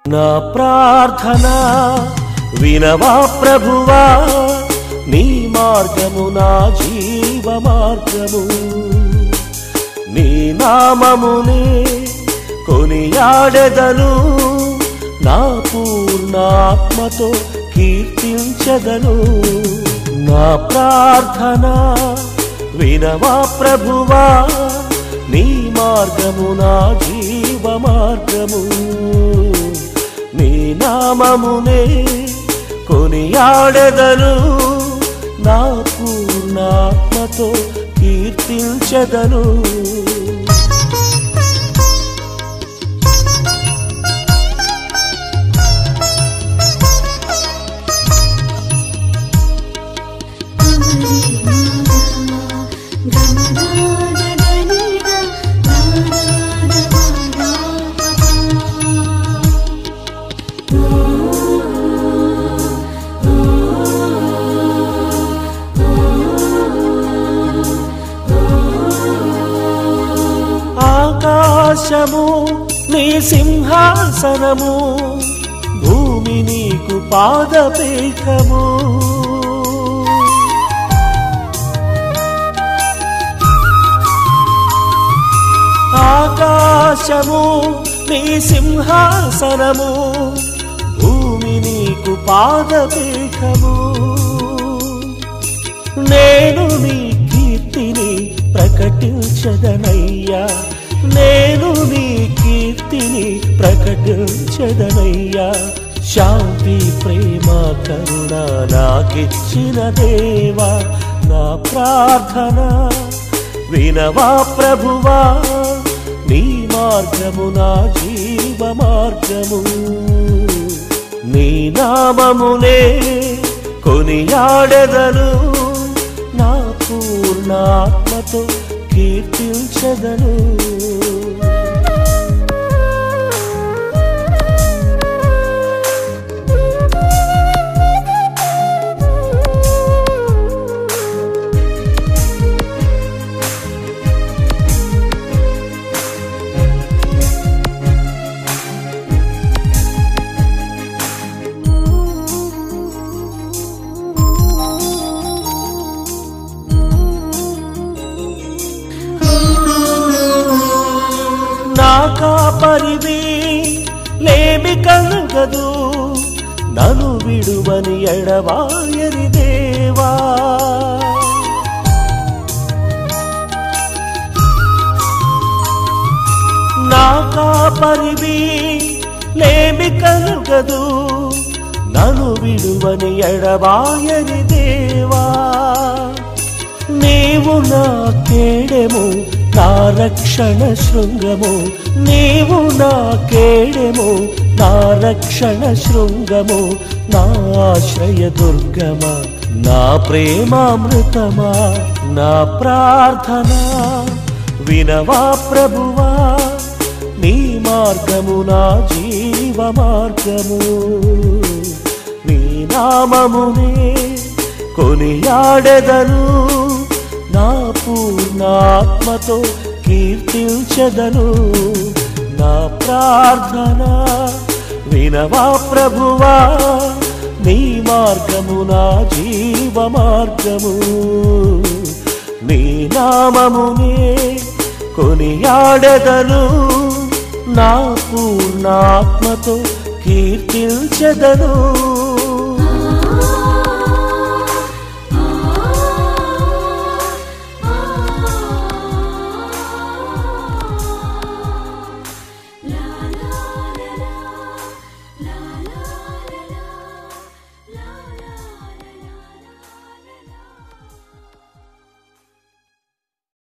నా ప్రార్థన వినవా ప్రభువా నీ మార్గము నా జీవ మార్గము నీ నామమునే కొనియాడెదను నా పూర్ణాత్మతో కీర్తించదను నా ప్రార్థన వినవా ప్రభువా నీ మార్గము నా జీవ మార్గము నీ నామమునే కొనియాడెదను నా పూర్ణాత్మతో కీర్తించదను ఆకాశము నీ సింహాసనము భూమి నీకు పాదపీఠము ఆకాశము నీ సింహాసనము భూమి నీకు పాదపీఠము నేను నీ కీర్తిని ప్రకటించదనయ్యా నేను నీ కీర్తిని ప్రకటించదనయ్యా శాంతి ప్రేమ కరుణ నాకిచ్చిన దేవా నా ప్రార్థన వినవా ప్రభువా నీ మార్గము నా జీవ మార్గము నీ నామమునే కొనియాడెదను నా పూర్ణాత్మతో కీర్తించదను నా కాపరివి లేమి కలగదు నన్ను విడువని ఎడవాయని దేవా నా కాపరివి లేమి కలగదు నన్ను విడువని ఎడవాయని దేవా నీవు నా కేడెము నా రక్షణ శృంగము నీవు నా కేడెము నా రక్షణ శృంగము నా ఆశ్రయ దుర్గమా నా ప్రేమామృతమా నా ప్రార్థన వినవా ప్రభువా నీ మార్గము నా జీవ మార్గము నీ నామమునే కొనియాడెదను నా పూర్ణాత్మతో కీర్తించదను నా ప్రార్థన వినవా ప్రభువా నీ మార్గము నా జీవ మార్గము నీ నామమునే కొనియాడెదను నా పూర్ణాత్మతో కీర్తించదను